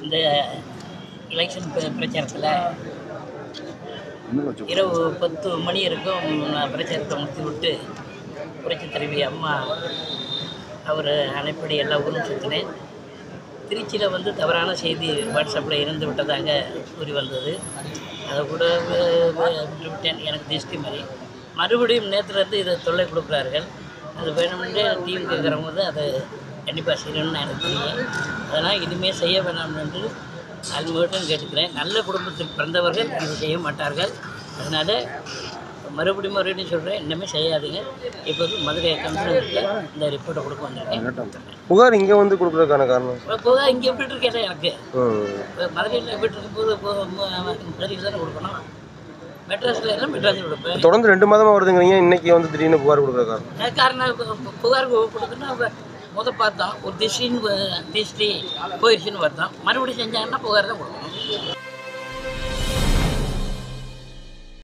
இந்த எலெக்ஷன் பிரச்சாரத்தில் இரவு பத்து மணி வரைக்கும் நான் பிரச்சாரத்தை முடித்து விட்டு புரட்சி தலைவி அம்மா அவர் அனைப்படி எல்லா ஊரும் சுற்றினேன் திருச்சியில் வந்து தவறான செய்தி வாட்ஸ்அப்பில் இருந்து விட்டதாக கூறி வந்தது அதை கூட வி- வி- விட்டு விட்டேன் எனக்கு திருஷ்டி மாதிரி மறுபடியும் நேற்றுலேருந்து இதை தொல்லை கொடுக்குறார்கள் அது வேணுமென்றே டிவி கேட்குறவங்க வந்து அதை கண்டிப்பாக செய்யணும்னு எனக்கு தெரியும் அதனால் இனிமேல் செய்ய வேணாம் என்று அன்புடன் கேட்டுக்கிறேன் நல்ல குடும்பத்தில் பிறந்தவர்கள் இது செய்ய மாட்டார்கள் அதனால் மறுபடியும் மறுபடியும் சொல்கிறேன் இன்னுமே செய்யாதீங்க இப்போது மதுரை கமிஷனருக்கு இந்த ரிப்போர்ட்டை கொடுக்க வந்திருக்கேன் புகார் இங்கே வந்து கொடுக்குறதுக்கான காரணம் போக இங்கே எப்படி இருக்கேன் எனக்கு ம். இப்போ மதுரையில் எப்படி இருக்கும்போது மதுரையில் தானே கொடுக்கணும் மெட்ராஸில் எல்லாம் மெட்ராஸில் கொடுப்பேன் தொடர்ந்து ரெண்டு மாதமா வருதுங்கிறீங்க இன்னைக்கு வந்து திடீர்னு புகார் கொடுக்குற காரணம் அது காரணம் இப்போ புகார் கொடுக்குன்னா அவங்க முத பார்த்தோம் ஒரு திஷ்டின்னு திஷ்டி போயிடுச்சுன்னு பார்த்தோம் மறுபடியும் செஞ்சாங்கன்னா புகார் தான் கொடுக்கணும்